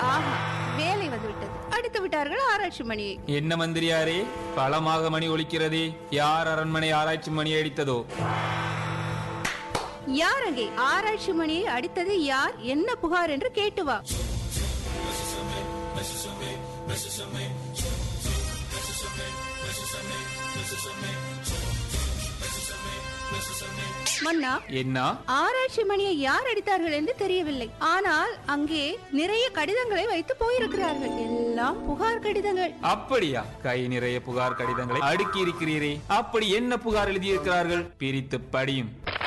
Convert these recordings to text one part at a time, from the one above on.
ஆஹா வேலை வந்து விட்டது அடித்து விட்டார்கள் ஆராய்ச்சி மணியை என்ன மந்திரியாரே பலமாக மணி ஒலிக்கிறதே யார் அரண்மனை ஆராய்ச்சி மணி அடித்ததோ யார் அங்கே ஆராய்ச்சி மணியை அடித்தது யார் என்ன புகார் என்று கேட்டு வா மன்னா என்ன ஆராய்ச்சி மணியை யார் அடித்தார்கள் என்று தெரியவில்லை ஆனால் அங்கே நிறைய கடிதங்களை வைத்து போயிருக்கிறார்கள் எல்லாம் புகார் கடிதங்கள் அப்படியா கை நிறைய புகார் கடிதங்களை அடுக்கி இருக்கிறீரே அப்படி என்ன புகார் எழுதியிருக்கிறார்கள் பிரித்து படியும்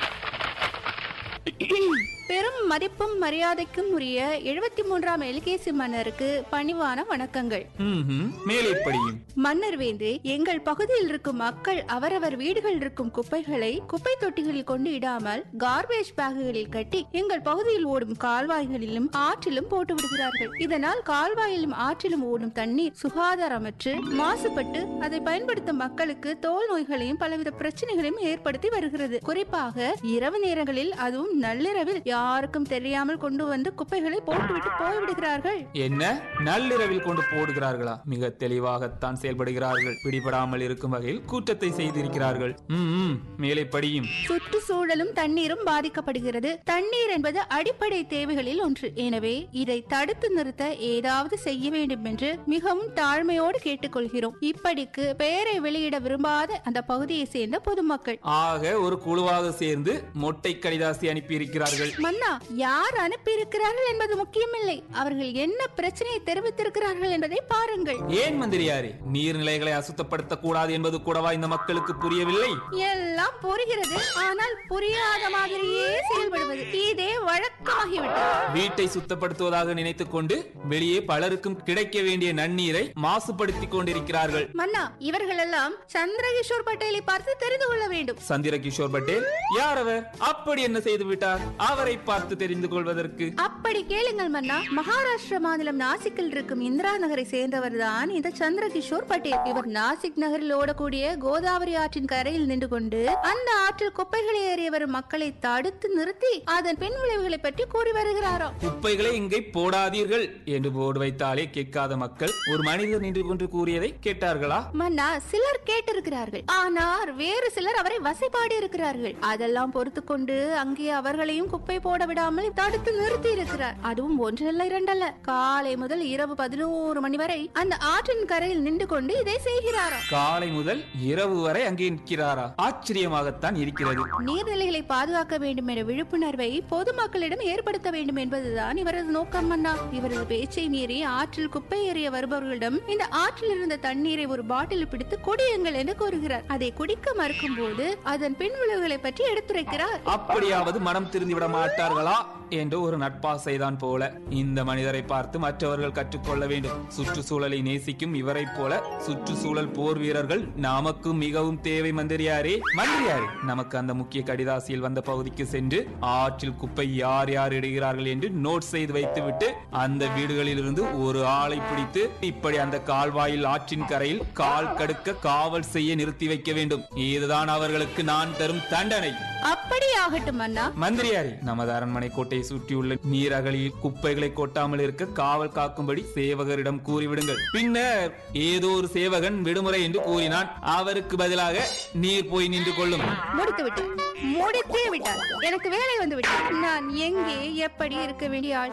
பெரும் மதிப்பும் மரியாதைக்கும் உரிய எழுபத்தி மூன்றாம் எல்கேசி மன்னருக்கு பணிவான வணக்கங்கள் ம்ஹும். மேலே படியும் மன்னர் வேந்தே எங்கள் பகுதியில் இருக்கும் மக்கள் அவரவர் வீடுகளில் இருக்கும் குப்பைகளை குப்பை தொட்டிகளில் கொண்டு இடாமல் கார்பேஜ் பேக்குகளில் கட்டி எங்கள் பகுதியில் ஓடும் கால்வாய்களிலும் ஆற்றிலும் போட்டு விடுகிறார்கள் இதனால் கால்வாயிலும் ஆற்றிலும் ஓடும் தண்ணீர் சுகாதாரமற்று மாசுபட்டு அதை பயன்படுத்தும் மக்களுக்கு தோல் நோய்களையும் பலவித பிரச்சனைகளையும் ஏற்படுத்தி வருகிறது குறிப்பாக இரவு நேரங்களில் அதுவும் நள்ளிரவில் யாருக்கும் தெரியாமல் கொண்டு வந்து குப்பைகளை போட்டுவிட்டு போய்விடுகிறார்கள் என்ன நள்ளிரவில் கொண்டு போடுகிறார்களா மிக தெளிவாகத்தான் செயல்படுகிறார்கள் பிடிபடாமல் இருக்கும் வகையில் கூட்டத்தை செய்திருக்கிறார்கள் ம், ம். மேலே படியும் சுற்றுச்சூழலும் தண்ணீரும் பாதிக்கப்படுகிறது தண்ணீர் என்பது அடிப்படை தேவைகளில் ஒன்று எனவே இதை தடுத்து நிறுத்த ஏதாவது செய்ய வேண்டும் என்று மிகவும் தாழ்மையோடு கேட்டுக்கொள்கிறோம் இப்படிக்கு பெயரை வெளியிட விரும்பாத அந்த பகுதியை சேர்ந்த பொதுமக்கள் ஆக ஒரு குழுவாக சேர்ந்து மொட்டை கடிதாசி அனுப்பியிருக்கிறார்கள் மன்னா யார் அனுப்பியிருக்கிறார்கள் என்பது முக்கியமில்லை அவர்கள் என்ன பிரச்சனையை தெரிவித்திருக்கிறார்கள் என்பதை பாருங்கள் ஏன் மந்திரியாரே நீர்நிலைகளை அசுத்தப்படுத்த கூடாது என்பது கூடவா இந்த மக்களுக்கு புரியவில்லை எல்லாம் புரிகிறது ஆனால் புரியாத மாதிரியே செயல்படுவது இதே வழக்கமாகிவிட்டது வீட்டை சுத்தப்படுத்துவதாக நினைத்துக் கொண்டு வெளியே பலருக்கும் கிடைக்க வேண்டிய நன்னீரை மாசுபடுத்திக் கொண்டிருக்கிறார்கள் மன்னா இவர்கள் எல்லாம் சந்திரகிஷோர் பட்டேலை பார்த்து தெரிந்து கொள்ள வேண்டும் சந்திர கிஷோர் பட்டேல் யார் அவர் அப்படி என்ன செய்து விட்டார் அவரை பார்த்து தெரிந்து கொள்வதற்கு அப்படி கேளுங்கள் மன்னா மகாராஷ்டிரா மாநிலம் நாசிக்கில் இருக்கும் இந்திரா நகரை சேர்ந்தவர் தான் இந்த சந்திரகிஷோர் பட்டேல் இவர் நாசிக் நகரில் ஓடக்கூடிய கோதாவரி ஆற்றின் கரையில் நின்று கொண்டு அந்த ஆற்றில் குப்பைகளை ஏறிய வரும் மக்களை தடுத்து நிறுத்தி அதன் பின் விளைவுகளை பற்றி கூறி வருகிறாராம் குப்பைகளை இங்கே போடாதீர்கள் என்று போர்டு வைத்தாலே கேட்காத மக்கள் ஒரு மனிதர் நின்று கொண்டு கூறியதை கேட்டார்களா மன்னா சிலர் கேட்டிருக்கிறார்கள் ஆனால் வேறு சிலர் அவரை வசைபாடி இருக்கிறார்கள் அதெல்லாம் பொறுத்து கொண்டு அங்கே அவர்களையும் குப்பை போட விடாமல் தடுத்து நிறுத்தி இருக்கிறார் அதுவும் ஒன்றல்ல இரண்டல்ல காலை முதல் இரவு பதினோரு மணி வரை அந்த ஆற்றின் கரையில் நின்று கொண்டு இதை செய்கிறாராம் காலை முதல் இரவு வரை அங்கே நிற்கிறாரா ஆச்சரியமாகத்தான் இருக்கிறது நீர்நிலைகளை பாதுகாக்க வேண்டும் என்ற விழிப்புணர்வை பொதுமக்களிடம் ஏற்படுத்த வேண்டும் என்பதுதான் இவரது நோக்கம் மன்னா இவரது பேச்சை மீறி ஆற்றில் குப்பை எறிய வருபவர்களிடம் இந்த ஆற்றில் இருந்த தண்ணீரை ஒரு பாட்டில் பிடித்து குடியுங்கள் என்று கூறுகிறார் அதை குடிக்க மறுக்கும் போது அதன் பின் விளைவுகளை பற்றி எடுத்துரைக்கிறார் அப்படியாவது மனம் திருந்தி விட மாட்டார்களா என்ற ஒரு நட்பாசைதான் போல இந்த மனிதரை பார்த்து மற்றவர்கள் கற்றுக்கொள்ள வேண்டும் சுற்றுச்சூழலை நேசிக்கும் இவரைப் போல சுற்றுச்சூழல் போர் வீரர்கள் நமக்கு மிகவும் தேவை மந்திரியாரே மந்திரியாரே நமக்கு அந்த முக்கிய கடிதாசியில் வந்த பகுதிக்கு சென்று ஆற்றில் குப்பை யார் யார் இடுகிறார்கள் என்று நோட் செய்து வைத்துவிட்டு அந்த வீடுகளில் இருந்து ஒரு ஆளை பிடித்து இப்படி அந்த கால்வாயில் ஆற்றின் கரையில் கால் கடுக்க காவல் செய்ய நிறுத்தி வைக்க வேண்டும் இதுதான் அவர்களுக்கு நான் தரும் தண்டனை அப்படி ஆகட்டும் மன்னா மந்திரியாரி நமது அரண்மனை கோட்டையை சுற்றியுள்ள நீரகலில் குப்பைகளை கொட்டாமல் இருக்க காவல் காக்கும்படி சேவகரிடம் கூறிவிடுங்கள் பின்னர் ஏதோ ஒரு சேவகன் விடுமுறை என்று கூறினான் அவருக்கு பதிலாக நீர் போய் நின்று கொள்ளும் முடித்து விட்டார் முடித்தே விட்டார் எனக்கு வேலை வந்து விட்டார் நான் எங்கே எப்படி இருக்க வேண்டிய ஆள்